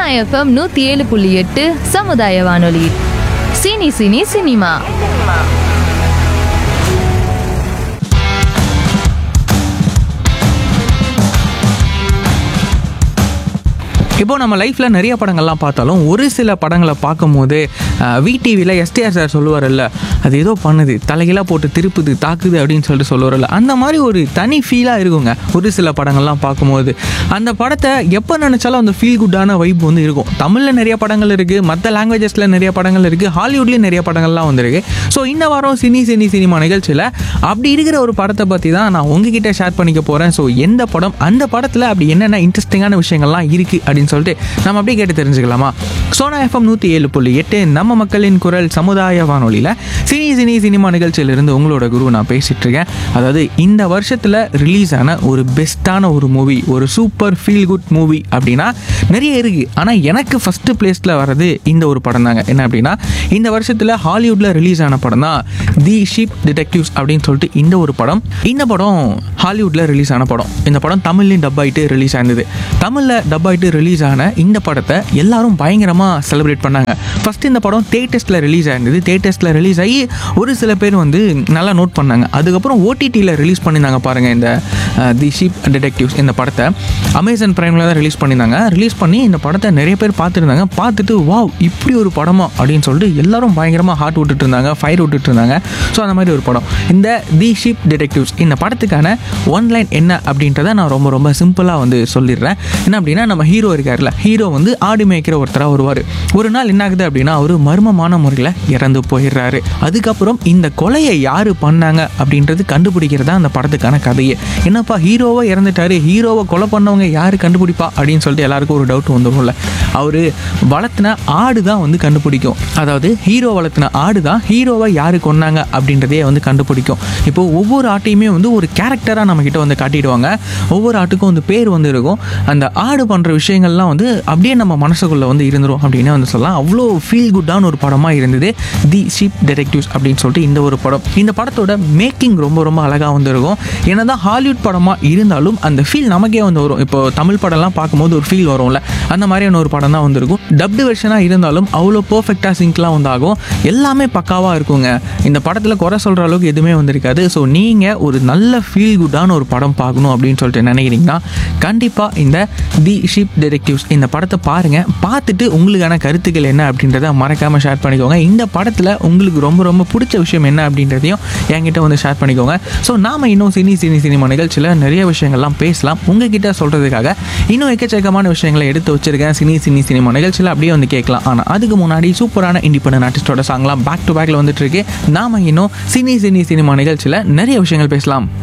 FM நூத்தி ஏழு புள்ளி எட்டு சமுதாய வானொலி சினி சினி சினிமா இப்போ நம்ம லைஃப்பில் நிறைய படங்கள்லாம் பார்த்தாலும் ஒரு சில படங்களை பார்க்கும்போது விடிவியில் எஸ்டிஆர் சார் சொல்லுவார்ல அது ஏதோ பண்ணுது தலைகளாக போட்டு திருப்புது தாக்குது அப்படின்னு சொல்லிட்டு சொல்லுவார்ல அந்த மாதிரி ஒரு தனி ஃபீலாக இருக்குங்க ஒரு சில படங்கள்லாம் பார்க்கும்போது அந்த படத்தை எப்போ நினச்சாலும் அந்த ஃபீல் குட்டான வைப் வந்து இருக்கும் தமிழில் நிறைய படங்கள் இருக்குது மற்ற லாங்குவேஜஸில் நிறைய படங்கள் இருக்குது ஹாலிவுட்லேயும் நிறைய படங்கள்லாம் வந்திருக்கு ஸோ இந்த வாரம் சினி சினி சினிமா நிகழ்ச்சியில் அப்படி இருக்கிற ஒரு படத்தை பற்றி தான் நான் உங்ககிட்ட ஷேர் பண்ணிக்க போகிறேன் ஸோ எந்த படம் அந்த படத்தில் அப்படி என்னென்ன இன்ட்ரெஸ்டிங்கான விஷயங்கள்லாம் இருக்குது அப்படின்னு சொல்லிட்டு நம்ம அப்படியே கேட்டு தெரிஞ்சுக்கலாமா சோனா எஃப்எம் நூற்றி ஏழு புள்ளி எட்டு நம்ம மக்களின் குரல் சமுதாய வானொலியில் சினி சினி சினிமா நிகழ்ச்சியிலிருந்து உங்களோட குரு நான் பேசிகிட்டு இருக்கேன் அதாவது இந்த வருஷத்தில் ரிலீஸ் ஆன ஒரு பெஸ்ட்டான ஒரு மூவி ஒரு சூப்பர் ஃபீல் குட் மூவி அப்படின்னா நிறைய இருக்குது ஆனால் எனக்கு ஃபஸ்ட்டு பிளேஸில் வர்றது இந்த ஒரு படம் தாங்க என்ன அப்படின்னா இந்த வருஷத்தில் ஹாலிவுட்டில் ரிலீஸ் ஆன படம் தான் தி ஷிப் டிடெக்டிவ்ஸ் அப்படின்னு சொல்லிட்டு இந்த ஒரு படம் இந்த படம் ஹாலிவுட்டில் ரிலீஸ் ஆன படம் இந்த படம் தமிழ்லையும் டப் ஆகிட்டு ரிலீஸ் ஆனது தமிழில் டப் ஆகிட்டு ரிலீஸ் ஆன இந்த படத்தை எல்லாரும் பயங்கரமாக செலிப்ரேட் பண்ணாங்க ஃபஸ்ட் இந்த படம் தேட்டஸ்ட்டில் ரிலீஸ் ஆயிருந்தது தேட்டஸ்ட்டில் ரிலீஸ் ஆகி ஒரு சில பேர் வந்து நல்லா நோட் பண்ணாங்க அதுக்கப்புறம் ஓடிடியில் ரிலீஸ் பண்ணியிருந்தாங்க பாருங்கள் இந்த தி ஷிப் டிடெக்டிவ்ஸ் இந்த படத்தை அமேசான் ப்ரைமில் தான் ரிலீஸ் பண்ணியிருந்தாங்க ரிலீஸ் பண்ணி இந்த படத்தை நிறைய பேர் பார்த்துருந்தாங்க பார்த்துட்டு வாவ் இப்படி ஒரு படமா அப்படின்னு சொல்லிட்டு எல்லாரும் பயங்கரமாக ஹார்ட் விட்டுட்டு இருந்தாங்க ஃபயர் விட்டுட்டு இருந்தாங்க ஸோ அந்த மாதிரி ஒரு படம் இந்த தி ஷிப் டிடெக்டிவ்ஸ் இந்த படத்துக்கான ஒன் லைன் என்ன அப்படின்றத நான் ரொம்ப ரொம்ப சிம்பிளாக வந்து சொல்லிடுறேன் என்ன அப்படின்னா நம்ம ஹீரோ இருக்கார்ல ஹீரோ வந்து ஆடு மேய்க்கிற ஒருத்தராக வருவார் ஒரு நாள் என்ன ஆகுது அப்படின்னா அவர் மர்மமான முறையில் இறந்து போயிடுறாரு அதுக்கப்புறம் இந்த கொலையை யார் பண்ணாங்க அப்படின்றது கண்டுபிடிக்கிறதா அந்த படத்துக்கான கதையே என்னப்பா ஹீரோவை இறந்துட்டாரு ஹீரோவை கொலை பண்ணவங்க யார் கண்டுபிடிப்பா அப்படின்னு சொல்லிட்டு எல்லாருக்கும் ஒரு டவுட் வந்துடும்ல அவர் வளர்த்தின ஆடு தான் வந்து கண்டுபிடிக்கும் அதாவது ஹீரோ வளர்த்தின ஆடு தான் ஹீரோவை யார் கொன்னாங்க அப்படின்றதே வந்து கண்டுபிடிக்கும் இப்போ ஒவ்வொரு ஆட்டையுமே வந்து ஒரு கேரக்டராக நம்மக்கிட்ட வந்து காட்டிடுவாங்க ஒவ்வொரு ஆட்டுக்கும் வந்து பேர் வந்து இருக்கும் அந்த ஆடு பண்ணுற விஷயங்கள்லாம் வந்து அப்படியே நம்ம மனசுக்குள்ளே வந்து இருந்துரும் அப்படின்னு வந்து சொல்லலாம் அவ்வளோ ஃபீல் குட்டான ஒரு படமாக இருந்தது தி ஷீப் டிடெக்டிவ்ஸ் அப்படின்னு சொல்லிட்டு இந்த ஒரு படம் இந்த படத்தோட மேக்கிங் ரொம்ப ரொம்ப அழகாக வந்து இருக்கும் என்னதான் ஹாலிவுட் படமாக இருந்தாலும் அந்த ஃபீல் நமக்கே வந்து வரும் இப்போ தமிழ் படம்லாம் பார்க்கும்போது ஒரு ஃபீல் வரும்ல அந்த மாதிரியான ஒரு படம் தான் வந்திருக்கும் டப்டு வெர்ஷனாக இருந்தாலும் அவ்வளோ பர்ஃபெக்டாக சிங்க்லாம் வந்து ஆகும் எல்லாமே பக்காவாக இருக்குங்க இந்த படத்தில் குறை சொல்கிற அளவுக்கு எதுவுமே வந்திருக்காது ஸோ நீங்கள் ஒரு நல்ல ஃபீல் குட்டான ஒரு படம் பார்க்கணும் அப்படின்னு சொல்லிட்டு நினைக்கிறீங்கன்னா கண்டிப்பாக இந்த தி ஷிப் டிடெக்டிவ்ஸ் இந்த படத்தை பாருங்கள் பார்த்துட்டு உங்களுக்கான கருத்துக்கள் என்ன அப்படின்றத மறக்காமல் ஷேர் பண்ணிக்கோங்க இந்த படத்தில் உங்களுக்கு ரொம்ப ரொம்ப பிடிச்ச விஷயம் என்ன அப்படின்றதையும் என்கிட்ட வந்து ஷேர் பண்ணிக்கோங்க ஸோ நாம் இன்னும் சினி சினி சினிமா நிகழ்ச்சியில் நிறைய விஷயங்கள்லாம் பேசலாம் உங்ககிட்ட சொல்கிறதுக்காக இன்னும் எக்கச்சக்கமான விஷயங்களை எடுத்து வச்சிருக்கேன் சினி சினி சினிமா நிகழ்ச்சியில் அப்படியே வந்து கேட்கலாம் ஆனால் அதுக்கு முன்னாடி சூப்பரான இண்டிபெண்டன்ட் ஆர்டிஸ்டோட சாங்லாம் பேக் டு பேக்கில் வந்துட்டு இருக்கு நாம இன்னும் சினி சினி சினிமா நிகழ்ச்சியில் நிறைய விஷயங்கள் பேசலாம்